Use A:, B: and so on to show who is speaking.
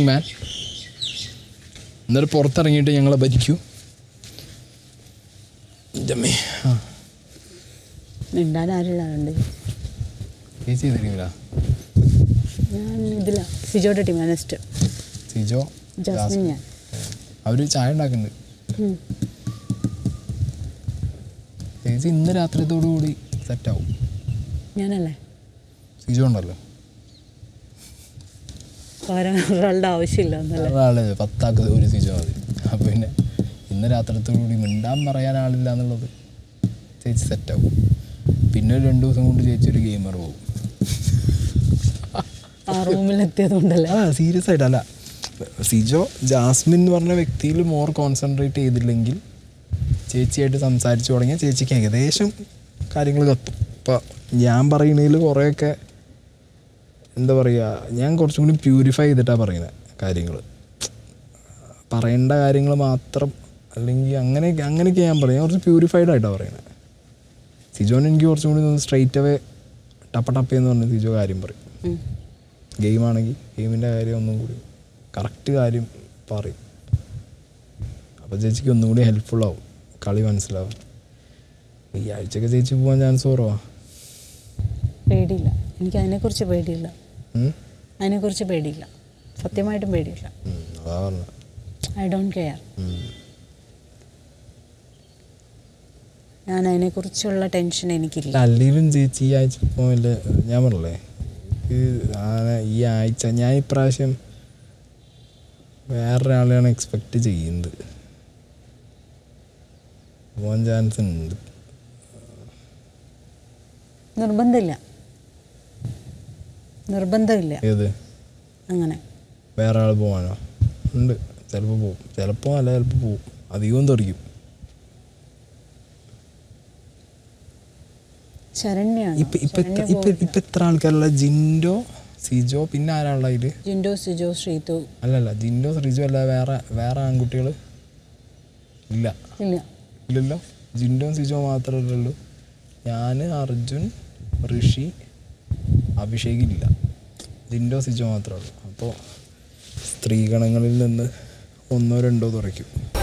A: മാൻ എന്നിട്ട് പുറത്തിറങ്ങിയിട്ട് ഞങ്ങളെ ഭരിക്കൂ എൻ്റെ അമ്മേ. ആ
B: മിണ്ടാൻ ആരുള്ളതുണ്ട്
A: ചേച്ചി തരില്ല
B: ഞാൻ ഇതില സിജോയുടെ ടീം നെക്സ്റ്റ്
A: സിജോ
B: ജാസ്മിൻ ഞാൻ
A: അവർ ചായ ഉണ്ടാക്കുന്നുണ്ട്
B: ഉം.
A: ചേച്ചി ഇന്ന് രാത്രിയത്തോടു കൂടി സെറ്റാവും
B: ഞാനല്ലേ
A: സിജോ ഉണ്ടല്ലോ
B: വേറെ ഒരാളുടെ ആവശ്യമില്ല എന്നല്ലേ
A: ഒരാള് പത്താക്ക് ഒരു സിജോ മതി അപ്പം പിന്നെ ഇന്ന് രാത്രിയത്തോടു കൂടി മിണ്ടാൻ പറയാൻ ആളില്ല എന്നുള്ളത് ചേച്ചി സെറ്റാവും പിന്നെ ഒരു രണ്ട് ദിവസം കൊണ്ട് ചേച്ചി ഒരു ഗെയിമർ പോകും
B: ആ റൂമിൽ എത്തിയത് കൊണ്ടല്ലേ
A: ആ സീരിയസ് ആയിട്ടല്ല സിജോ ജാസ്മിൻ എന്ന് പറഞ്ഞ വ്യക്തിയിൽ മോർ കോൺസെൻട്രേറ്റ് ചെയ്തില്ലെങ്കിൽ ചേച്ചിയായിട്ട് സംസാരിച്ചു തുടങ്ങിയാൽ ചേച്ചിക്ക് ഏകദേശം കാര്യങ്ങൾ കത്തും ഇപ്പം ഞാൻ പറയുന്നതിൽ കുറേയൊക്കെ എന്താ പറയുക ഞാൻ കുറച്ചും കൂടി പ്യൂരിഫൈ ചെയ്തിട്ടാണ് പറയുന്നത് കാര്യങ്ങൾ പറയേണ്ട കാര്യങ്ങൾ മാത്രം അല്ലെങ്കിൽ അങ്ങനെ അങ്ങനെയൊക്കെ ഞാൻ പറയും ഞാൻ കുറച്ച് പ്യൂരിഫൈഡ് ആയിട്ടാണ് പറയുന്നത് സിജോന് എനിക്ക് കുറച്ചും കൂടി സ്ട്രൈറ്റ് അവേ ടപ്പ ടപ്പ എന്ന് പറഞ്ഞ് സിജോ കാര്യം പറയും
B: ഉം.
A: ഗെയിമാണെങ്കിൽ ഗെയിമിൻ്റെ കാര്യം ഒന്നും കൂടി കറക്റ്റ് കാര്യം പറയും അപ്പോൾ ചേച്ചിക്ക് ഒന്നും കൂടി ഹെൽപ്ഫുൾ ആവും കളി മനസ്സിലാവും ഈ ആഴ്ചയൊക്കെ ചേച്ചി പോകാൻ ചാൻസ് കുറവാ
B: പേടിയില്ല എനിക്ക് അതിനെക്കുറിച്ച് പേടിയില്ല
A: ഉം?
B: അതിനെക്കുറിച്ച് പേടിയില്ല സത്യമായിട്ടും പേടിയില്ല
A: ഉം, അതാ പറഞ്ഞത്
B: ഐ ഡോണ്ട് കെയർ
A: ഉം.
B: ഞാൻ അതിനെക്കുറിച്ചുള്ള ടെൻഷൻ എനിക്കില്ല
A: അല്ലെങ്കിലും ചേച്ചി ഈ ആഴ്ച പോകില്ല ഞാൻ പറഞ്ഞല്ലേ ഈ ആ- ഈ ആഴ്ച ഞാൻ ഇപ്രാവശ്യം വേറൊരാളെയാണ് എക്സ്പെക്റ്റ് ചെയ്യുന്നത് പോകാൻ ചാൻസ് ഉണ്ട്
B: നിർബന്ധമില്ല നിർബന്ധമില്ല
A: ഏത്
B: അങ്ങനെ
A: വേറെ ആൾ പോകാനോ ഉണ്ട് ചിലപ്പോൾ പോകും ചിലപ്പോൾ അല്ല ചിലപ്പോൾ പോകും അധികവും തെറിക്കും
B: ശരണ്യാണ്
A: ഇപ്പൊ ഇപ്പൊ എത്ര- ഇപ്പൊ ഇപ്പൊ എത്ര ആൾക്കാരുള്ള ജിൻഡോ സിജോ പിന്നെ ആരാളുള്ള അതില്
B: ജിൻഡോ സിജോ ശ്രീതു
A: അല്ലല്ല ജിൻഡോ ശ്രീജോ അല്ല വേറെ വേറെ ആൺകുട്ടികൾ ഇല്ല
B: ഇല്ല
A: ഇല്ലല്ലോ ജിൻഡോ സിജോ മാത്രമേ ഉള്ളൂ ഞാൻ അർജുൻ ഋഷി അഭിഷേക് ഇല്ല ജിൻഡോ സിജോ മാത്രമേ ഉള്ളൂ അപ്പോൾ സ്ത്രീഗണങ്ങളിൽ നിന്ന് ഒന്നോ രണ്ടോ തുറയ്ക്കും